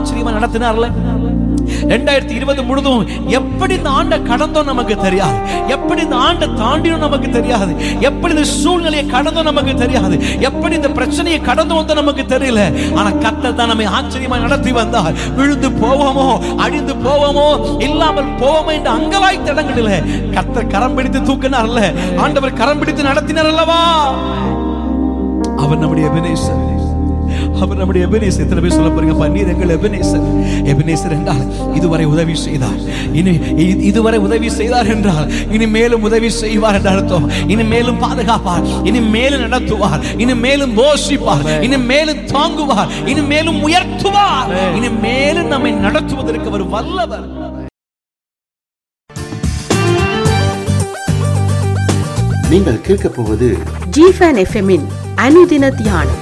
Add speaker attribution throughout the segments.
Speaker 1: ஆச்சரியமா நடத்தினார்ல ரெண்டாயிரத்தி இருபது முழுதும் எப்படி இந்த ஆண்டை கடந்தோம் நமக்கு தெரியாது எப்படி இந்த ஆண்டை தாண்டினோம் நமக்கு தெரியாது எப்படி இந்த சூழ்நிலையை கடந்தோம் நமக்கு தெரியாது எப்படி இந்த பிரச்சனையை கடந்து வந்தோம் நமக்கு தெரியல ஆனா கத்தர் தான் நம்மை ஆச்சரியமா நடத்தி வந்தார் விழுந்து போவோமோ அழிந்து போவோமோ இல்லாமல் போவோமோ என்ற அங்கலாய் தடங்களில் கத்தர் கரம் பிடித்து தூக்கினார்ல ஆண்டவர் கரம் பிடித்து நடத்தினார் அல்லவா அவர் நம்முடைய எபனேசர் அவர் நம்முடைய எபனேசர் எத்தனை பேர் சொல்ல போறீங்க நீர் எங்கள் எபனேசர் எபனேசர் என்றால் இதுவரை உதவி செய்தார் இனி இ- இதுவரை உதவி செய்தார் என்றால் இனி மேலும் உதவி செய்வார் என்று அர்த்தம் இனி மேலும் பாதுகாப்பார் இனி மேலும் நடத்துவார் இனி மேலும் போஷிப்பார் இனி மேலும் தாங்குவார் இனி மேலும் உயர்த்துவார் இனி மேலும் நம்மை நடத்துவதற்கு அவர் வல்லவர்
Speaker 2: நீங்கள் கேட்கப் போவது
Speaker 3: ஜிஃபன் எஃப்எம்மின் அனுதின தியானம்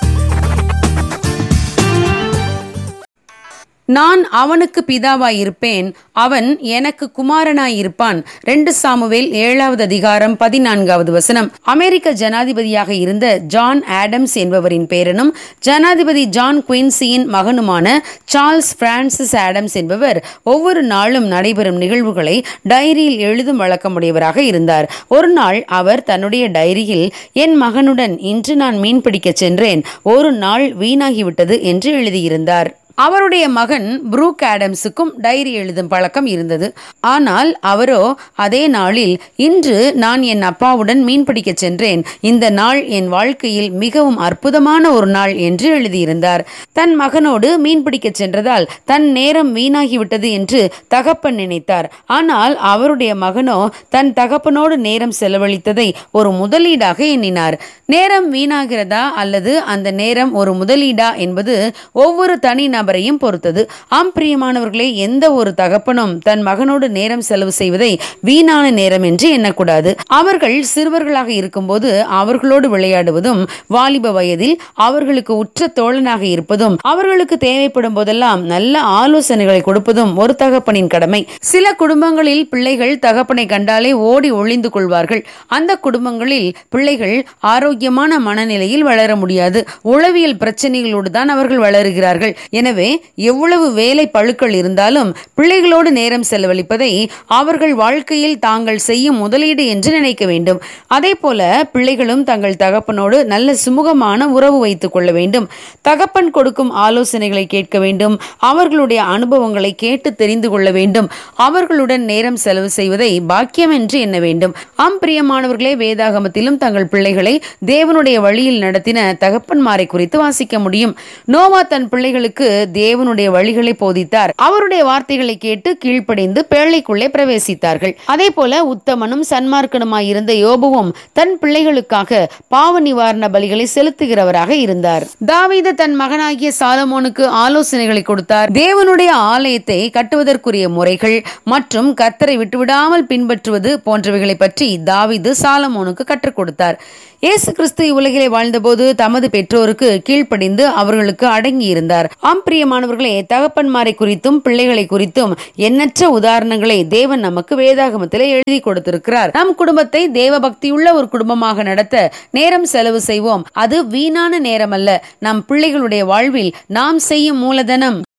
Speaker 4: நான் அவனுக்கு பிதாவாய் இருப்பேன் அவன் எனக்கு குமாரனாய் இருப்பான் ரெண்டு சாமுவேல் ஏழாவது அதிகாரம் பதினான்காவது வசனம் அமெரிக்க ஜனாதிபதியாக இருந்த ஜான் ஆடம்ஸ் என்பவரின் பேரனும் ஜனாதிபதி ஜான் குயின்சியின் மகனுமான சார்ல்ஸ் பிரான்சிஸ் ஆடம்ஸ் என்பவர் ஒவ்வொரு நாளும் நடைபெறும் நிகழ்வுகளை டைரியில் எழுதும் வழக்கமுடையவராக இருந்தார் ஒரு நாள் அவர் தன்னுடைய டைரியில் என் மகனுடன் இன்று நான் மீன் பிடிக்கச் சென்றேன் ஒரு நாள் வீணாகிவிட்டது என்று எழுதியிருந்தார் அவருடைய மகன் புரூக் ஆடம்ஸுக்கும் டைரி எழுதும் பழக்கம் இருந்தது ஆனால் அவரோ அதே நாளில் இன்று நான் என் அப்பாவுடன் மீன் பிடிக்கச் சென்றேன் இந்த நாள் என் வாழ்க்கையில் மிகவும் அற்புதமான ஒரு நாள் என்று எழுதியிருந்தார் தன் மகனோடு மீன் பிடிக்கச் சென்றதால் தன் நேரம் வீணாகிவிட்டது என்று தகப்பன் நினைத்தார் ஆனால் அவருடைய மகனோ தன் தகப்பனோடு நேரம் செலவழித்ததை ஒரு முதலீடாக எண்ணினார் நேரம் வீணாகிறதா அல்லது அந்த நேரம் ஒரு முதலீடா என்பது ஒவ்வொரு தனி நபரையும் பொறுத்தது ஆம் பிரியமானவர்களே எந்த ஒரு தகப்பனும் தன் மகனோடு நேரம் செலவு செய்வதை வீணான நேரம் என்று எண்ணக்கூடாது அவர்கள் சிறுவர்களாக இருக்கும்போது அவர்களோடு விளையாடுவதும் வாலிப வயதில் அவர்களுக்கு உற்ற தோழனாக இருப்பதும் அவர்களுக்கு தேவைப்படும் போதெல்லாம் நல்ல ஆலோசனைகளை கொடுப்பதும் ஒரு தகப்பனின் கடமை சில குடும்பங்களில் பிள்ளைகள் தகப்பனை கண்டாலே ஓடி ஒளிந்து கொள்வார்கள் அந்த குடும்பங்களில் பிள்ளைகள் ஆரோக்கியமான மனநிலையில் வளர முடியாது உளவியல் பிரச்சனைகளோடு தான் அவர்கள் வளருகிறார்கள் எனவே எவ்வளவு வேலை பழுக்கள் இருந்தாலும் பிள்ளைகளோடு நேரம் செலவழிப்பதை அவர்கள் வாழ்க்கையில் தாங்கள் செய்யும் முதலீடு என்று நினைக்க வேண்டும் அதே போல பிள்ளைகளும் தங்கள் தகப்பனோடு நல்ல சுமூகமான உறவு வைத்துக் கொள்ள வேண்டும் தகப்பன் கொடுக்கும் ஆலோசனைகளை கேட்க வேண்டும் அவர்களுடைய அனுபவங்களை கேட்டு தெரிந்து கொள்ள வேண்டும் அவர்களுடன் நேரம் செலவு செய்வதை பாக்கியம் என்று எண்ண வேண்டும் ஆம் பிரியமானவர்களே வேதாகமத்திலும் தங்கள் பிள்ளைகளை தேவனுடைய வழியில் நடத்தின தகப்பன்மாரை குறித்து வாசிக்க முடியும் நோவா தன் பிள்ளைகளுக்கு தேவனுடைய வழிகளை போதித்தார் அவருடைய வார்த்தைகளை கேட்டு கீழ்ப்படிந்து பேழைக்குள்ளே பிரவேசித்தார்கள் அதே போல உத்தமனும் சன்மார்க்கனுமாய் இருந்த யோபுவும் தன் பிள்ளைகளுக்காக பாவ நிவாரண பலிகளை செலுத்துகிறவராக இருந்தார் தாவீது தன் மகனாகிய சாலமோனுக்கு ஆலோசனைகளை கொடுத்தார் தேவனுடைய ஆலயத்தை கட்டுவதற்குரிய முறைகள் மற்றும் கர்த்தரை விட்டுவிடாமல் பின்பற்றுவது போன்றவைகளை பற்றி தாவீது சாலமோனுக்கு கற்றுக் கொடுத்தார் இயேசு கிறிஸ்து இவ்வுலகிலே வாழ்ந்தபோது தமது பெற்றோருக்கு கீழ்ப்படிந்து அவர்களுக்கு அடங்கி இருந்தார் ஆம் பிரியமானவர்களே தகப்பன்மாரை குறித்தும் பிள்ளைகளை குறித்தும் எண்ணற்ற உதாரணங்களை தேவன் நமக்கு வேதாகமத்திலே எழுதி கொடுத்திருக்கிறார் நம் குடும்பத்தை தேவ பக்தியுள்ள ஒரு குடும்பமாக நடத்த நேரம் செலவு செய்வோம் அது வீணான நேரம் அல்ல நம் பிள்ளைகளுடைய வாழ்வில் நாம் செய்யும் மூலதனம்